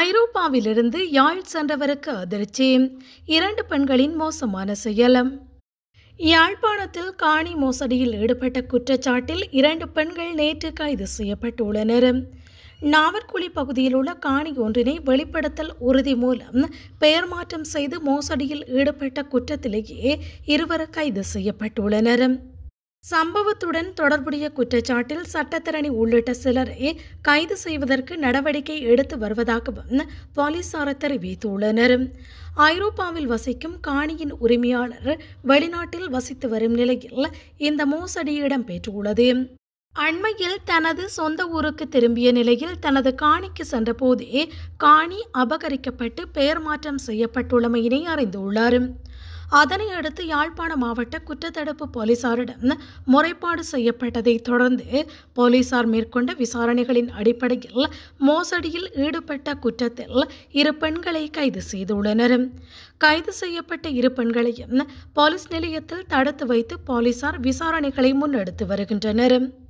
ஐரோப்பாவிலிருந்து யாழ் சென்றவருக்கு அதிர்ச்சி இரண்டு பெண்களின் மோசமான செயலம் யாழ்ப்பாணத்தில் காணி மோசடியில் ஈடுபட்ட குற்றச்சாட்டில் இரண்டு பெண்கள் நேற்று கைது செய்யப்பட்டுள்ளனர் நாவற்குழி பகுதியில் உள்ள காணி ஒன்றினை வெளிப்படுத்தல் உறுதி மூலம் பெயர் மாற்றம் செய்து மோசடியில் ஈடுபட்ட குற்றத்திலேயே இருவர் கைது செய்யப்பட்டுள்ளனர் சம்பவத்துடன் தொடர்புடைய குற்றச்சாட்டில் சட்டத்தரணி உள்ளிட்ட சிலரை கைது செய்வதற்கு நடவடிக்கை எடுத்து வருவதாகவும் போலீசார் தெரிவித்துள்ளனர் ஐரோப்பாவில் வசிக்கும் காணியின் உரிமையாளர் வெளிநாட்டில் வசித்து வரும் நிலையில் இந்த மோசடி இடம்பெற்றுள்ளது அண்மையில் தனது சொந்த ஊருக்கு திரும்பிய நிலையில் தனது காணிக்கு சென்றபோதே காணி அபகரிக்கப்பட்டு பெயர் மாற்றம் செய்யப்பட்டுள்ளமையினை அறிந்துள்ளார் அதனை அடுத்து யாழ்ப்பாண மாவட்ட குற்றத்தடுப்பு போலீசாரிடம் முறைப்பாடு செய்யப்பட்டதை தொடர்ந்து போலீசார் மேற்கொண்ட விசாரணைகளின் அடிப்படையில் மோசடியில் ஈடுபட்ட குற்றத்தில் இரு பெண்களை கைது செய்துள்ளனர் கைது செய்யப்பட்ட இரு பெண்களையும் போலீஸ் நிலையத்தில் தடுத்து வைத்து போலீசார் விசாரணைகளை முன்னெடுத்து வருகின்றனர்